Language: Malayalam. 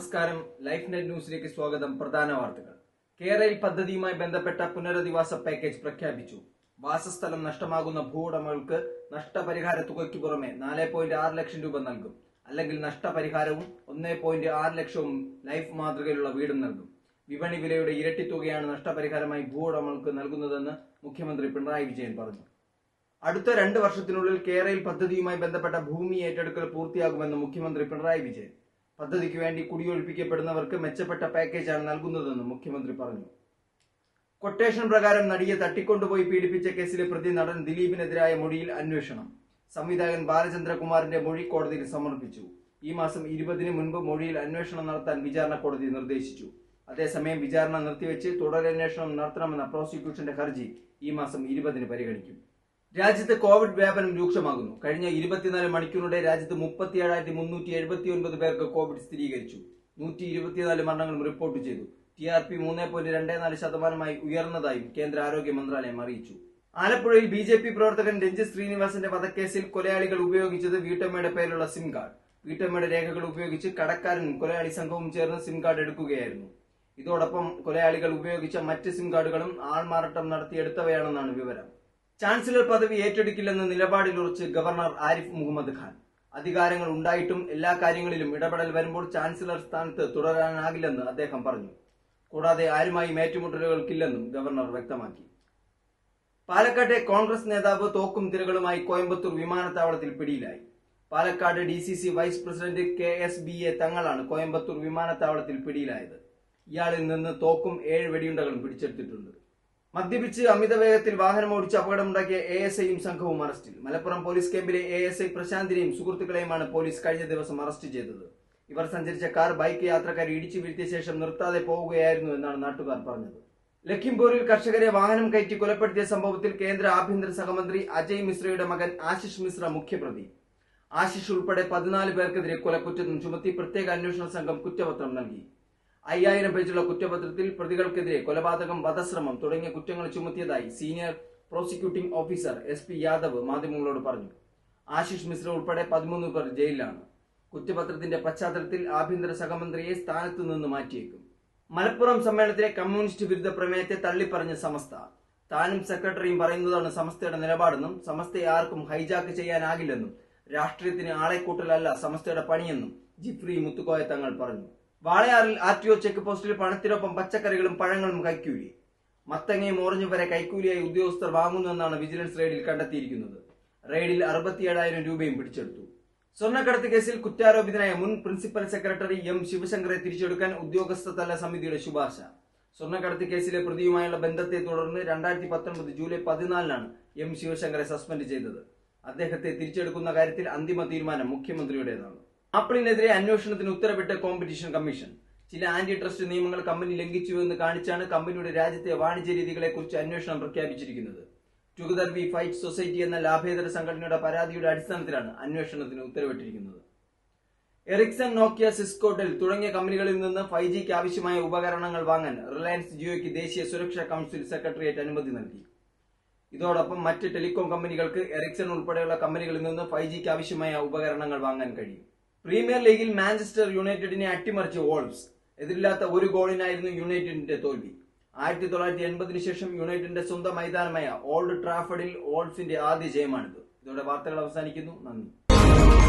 നമസ്കാരം ലൈഫ് നെറ്റ് ന്യൂസിലേക്ക് സ്വാഗതം പ്രധാന വാർത്തകൾ കേരയിൽ പദ്ധതിയുമായി ബന്ധപ്പെട്ട പുനരധിവാസ പാക്കേജ് പ്രഖ്യാപിച്ചു വാസസ്ഥലം നഷ്ടമാകുന്ന ഭൂവുടമകൾക്ക് നഷ്ടപരിഹാര തുകയ്ക്ക് പുറമെ നാല് പോയിന്റ് ആറ് ലക്ഷം രൂപ നൽകും അല്ലെങ്കിൽ നഷ്ടപരിഹാരവും ഒന്നേ പോയിന്റ് ആറ് ലക്ഷവും ലൈഫ് മാതൃകയിലുള്ള വീടും നൽകും വിപണി വിലയുടെ ഇരട്ടി തുകയാണ് നഷ്ടപരിഹാരമായി ഭൂവുടമകൾക്ക് നൽകുന്നതെന്ന് മുഖ്യമന്ത്രി പിണറായി വിജയൻ പറഞ്ഞു അടുത്ത രണ്ട് വർഷത്തിനുള്ളിൽ കേരയിൽ പദ്ധതിയുമായി ബന്ധപ്പെട്ട ഭൂമി ഏറ്റെടുക്കൽ പൂർത്തിയാകുമെന്ന് മുഖ്യമന്ത്രി പിണറായി വിജയൻ പദ്ധതിക്ക് വേണ്ടി കുടിയൊഴിപ്പിക്കപ്പെടുന്നവർക്ക് മെച്ചപ്പെട്ട പാക്കേജാണ് നൽകുന്നതെന്ന് മുഖ്യമന്ത്രി പറഞ്ഞു കൊട്ടേഷൻ പ്രകാരം നടിയെ തട്ടിക്കൊണ്ടുപോയി പീഡിപ്പിച്ച കേസിലെ പ്രതി നടൻ ദിലീപിനെതിരായ മൊഴിയിൽ അന്വേഷണം സംവിധായകൻ ബാലചന്ദ്രകുമാറിന്റെ മൊഴി കോടതിയിൽ സമർപ്പിച്ചു ഈ മാസം ഇരുപതിന് മുൻപ് മൊഴിയിൽ അന്വേഷണം നടത്താൻ വിചാരണ കോടതി നിർദ്ദേശിച്ചു അതേസമയം വിചാരണ നിർത്തിവെച്ച് തുടരന്വേഷണം നടത്തണമെന്ന പ്രോസിക്യൂഷന്റെ ഹർജി ഈ മാസം ഇരുപതിന് പരിഗണിക്കും രാജ്യത്ത് കോവിഡ് വ്യാപനം രൂക്ഷമാകുന്നു കഴിഞ്ഞ ഇരുപത്തിനാല് മണിക്കൂറിടെ രാജ്യത്ത് മുപ്പത്തിയേഴായിരത്തി മുന്നൂറ്റി എഴുപത്തി ഒൻപത് പേർക്ക് കോവിഡ് സ്ഥിരീകരിച്ചു നൂറ്റി ഇരുപത്തിനാല് മരണങ്ങളും റിപ്പോർട്ട് ചെയ്തു ടി ആർ പി മൂന്ന് പോയിന്റ് രണ്ട് നാല് ശതമാനമായി ഉയർന്നതായും കേന്ദ്ര ആരോഗ്യ മന്ത്രാലയം അറിയിച്ചു ആലപ്പുഴയിൽ ബി ജെ പി പ്രവർത്തകൻ രഞ്ജിത് ശ്രീനിവാസന്റെ വധക്കേസിൽ കൊലയാളികൾ ഉപയോഗിച്ചത് വീട്ടമ്മയുടെ പേരിലുള്ള സിം കാർഡ് വീട്ടമ്മയുടെ രേഖകൾ ഉപയോഗിച്ച് കടക്കാരനും കൊലയാളി സംഘവും ചേർന്ന് സിം കാർഡ് എടുക്കുകയായിരുന്നു ഇതോടൊപ്പം കൊലയാളികൾ ഉപയോഗിച്ച മറ്റ് സിം കാർഡുകളും ആൾമാറാട്ടം നടത്തിയെടുത്തവയാണെന്നാണ് വിവരം ചാൻസലർ പദവി ഏറ്റെടുക്കില്ലെന്ന നിലപാടിലുറച്ച് ഗവർണർ ആരിഫ് മുഹമ്മദ് ഖാൻ അധികാരങ്ങൾ ഉണ്ടായിട്ടും എല്ലാ കാര്യങ്ങളിലും ഇടപെടൽ വരുമ്പോൾ ചാൻസലർ സ്ഥാനത്ത് തുടരാനാകില്ലെന്ന് അദ്ദേഹം പറഞ്ഞു കൂടാതെ ആരുമായും ഏറ്റുമുട്ടലുകൾക്കില്ലെന്നും ഗവർണർ വ്യക്തമാക്കി പാലക്കാട്ടെ കോൺഗ്രസ് നേതാവ് തോക്കും തിരകളുമായി കോയമ്പത്തൂർ വിമാനത്താവളത്തിൽ പിടിയിലായി Palakkad D C C vice president K S B A തങ്ങളാണ് കോയമ്പത്തൂർ വിമാനത്താവളത്തിൽ പിടിയിലായത് ഇയാളിൽ നിന്ന് തോക്കും ഏഴ് വെടിയുണ്ടകളും പിടിച്ചെടുത്തിട്ടുണ്ട് മദ്യപിച്ച് അമിത വേഗത്തിൽ വാഹനമോടിച്ച് അപകടമുണ്ടാക്കിയ എ എസ് ഐയും സംഘവും അറസ്റ്റിൽ മലപ്പുറം പോലീസ് ക്യാമ്പിലെ എ എസ് ഐ പ്രശാന്തിനെയും സുഹൃത്തുക്കളെയുമാണ് പോലീസ് കഴിഞ്ഞ ദിവസം അറസ്റ്റ് ചെയ്തത് ഇവർ സഞ്ചരിച്ച കാർ ബൈക്ക് യാത്രക്കാരെ ഇടിച്ചു വീഴ്ത്തിയ ശേഷം നിർത്താതെ പോവുകയായിരുന്നു എന്നാണ് നാട്ടുകാർ പറഞ്ഞത് ലഖിംപൂരിൽ കർഷകരെ വാഹനം കയറ്റി കൊലപ്പെടുത്തിയ സംഭവത്തിൽ കേന്ദ്ര ആഭ്യന്തര സഹമന്ത്രി അജയ് മിശ്രയുടെ മകൻ ആശിഷ് മിശ്ര മുഖ്യപ്രതി ആശിഷ് ഉൾപ്പെടെ പതിനാല് പേർക്കെതിരെ കൊലക്കുറ്റം ചുമത്തി പ്രത്യേക അന്വേഷണ സംഘം കുറ്റപത്രം നൽകി അയ്യായിരം പേജുള്ള കുറ്റപത്രത്തിൽ പ്രതികൾക്കെതിരെ കൊലപാതകം വധശ്രമം തുടങ്ങിയ കുറ്റങ്ങൾ ചുമത്തിയതായി senior prosecuting officer S P Yadav മാധ്യമങ്ങളോട് പറഞ്ഞു ആശിഷ് മിശ്ര ഉൾപ്പെടെ പതിമൂന്ന് പേർ ജയിലിലാണ് കുറ്റപത്രത്തിന്റെ പശ്ചാത്തലത്തിൽ ആഭ്യന്തര സഹമന്ത്രിയെ സ്ഥാനത്തു നിന്ന് മാറ്റിയേക്കും മലപ്പുറം സമ്മേളനത്തിലെ കമ്മ്യൂണിസ്റ്റ് വിരുദ്ധ പ്രമേയത്തെ തള്ളിപ്പറഞ്ഞ സമസ്ത താനും സെക്രട്ടറിയും പറയുന്നതാണ് സമസ്തയുടെ നിലപാടെന്നും സമസ്തയെ ആർക്കും ഹൈജാക്ക് ചെയ്യാനാകില്ലെന്നും രാഷ്ട്രീയത്തിന് ആളെ കൂട്ടലല്ല സമസ്തയുടെ പണിയെന്നും ജിഫ്രി മുത്തുക്കോയ തങ്ങൾ പറഞ്ഞു വാളയാറിൽ ആർ ടി ഒ ചെക്ക് പോസ്റ്റിൽ പണത്തിനൊപ്പം പച്ചക്കറികളും പഴങ്ങളും കൈക്കൂലി മത്തങ്ങയും ഓറഞ്ചും വരെ കൈക്കൂലിയായി ഉദ്യോഗസ്ഥർ വാങ്ങുന്നുവെന്നാണ് വിജിലൻസ് റെയ്ഡിൽ കണ്ടെത്തിയിരിക്കുന്നത് റെയ്ഡിൽ അറുപത്തിയേഴായിരം രൂപയും പിടിച്ചെടുത്തു സ്വർണ്ണക്കടത്ത് കേസിൽ കുറ്റാരോപിതനായ മുൻ പ്രിൻസിപ്പൽ സെക്രട്ടറി എം ശിവശങ്കറെ തിരിച്ചെടുക്കാൻ ഉദ്യോഗസ്ഥ തല സമിതിയുടെ ശുപാർശ സ്വർണ്ണക്കടത്ത് കേസിലെ പ്രതിയുമായുള്ള ബന്ധത്തെ തുടർന്ന് രണ്ടായിരത്തി പത്തൊൻപത് ജൂലൈ പതിനാലിനാണ് എം ശിവശങ്കറെ സസ്പെൻഡ് ചെയ്തത് അദ്ദേഹത്തെ തിരിച്ചെടുക്കുന്ന കാര്യത്തിൽ അന്തിമ തീരുമാനം മുഖ്യമന്ത്രിയുടേതാണ് ആപ്പിളിനെതിരെ അന്വേഷണത്തിന് ഉത്തരവിട്ട കോമ്പറ്റീഷൻ കമ്മീഷൻ ചില ആന്റി ട്രസ്റ്റ് നിയമങ്ങൾ കമ്പനി ലംഘിച്ചുവെന്ന് കാണിച്ചാണ് കമ്പനിയുടെ രാജ്യത്തെ വാണിജ്യ രീതികളെക്കുറിച്ച് അന്വേഷണം പ്രഖ്യാപിച്ചിരിക്കുന്നത് ടുഗദർ വി ഫൈറ്റ് സൊസൈറ്റി എന്ന ലാഭേതര സംഘടനയുടെ പരാതിയുടെ അടിസ്ഥാനത്തിലാണ് അന്വേഷണത്തിന് ഉത്തരവിട്ടിരിക്കുന്നത് എറിക്സൺ നോക്കിയ സിസ്കോ ഡെൽ തുടങ്ങിയ കമ്പനികളിൽ നിന്ന് ഫൈവ് ജിക്ക് ആവശ്യമായ ഉപകരണങ്ങൾ വാങ്ങാൻ റിലയൻസ് ജിയോയ്ക്ക് ദേശീയ സുരക്ഷാ കൌൺസിൽ സെക്രട്ടേറിയറ്റ് അനുമതി നൽകി ഇതോടൊപ്പം മറ്റ് ടെലികോം കമ്പനികൾക്ക് എറിക്സൺ ഉൾപ്പെടെയുള്ള കമ്പനികളിൽ നിന്ന് ഫൈവ് ജിക്ക് ആവശ്യമായ ഉപകരണങ്ങൾ വാങ്ങാൻ കഴിയും പ്രീമിയർ ലീഗിൽ മാഞ്ചസ്റ്റർ യുണൈറ്റഡിനെ അട്ടിമറിച്ച് വോൾവ്സ് എതിരില്ലാത്ത ഒരു ഗോളിനായിരുന്നു യുണൈറ്റഡിന്റെ തോൽവി ആയിരത്തി തൊള്ളായിരത്തി എൺപതിനു ശേഷം യുണൈറ്റഡിന്റെ സ്വന്തം മൈതാനമായ ഓൾഡ് ട്രാഫഡിൽ വോൾഫിന്റെ ആദ്യ ജയമാണിത് ഇതോടെ വാർത്തകൾ അവസാനിക്കുന്നു നന്ദി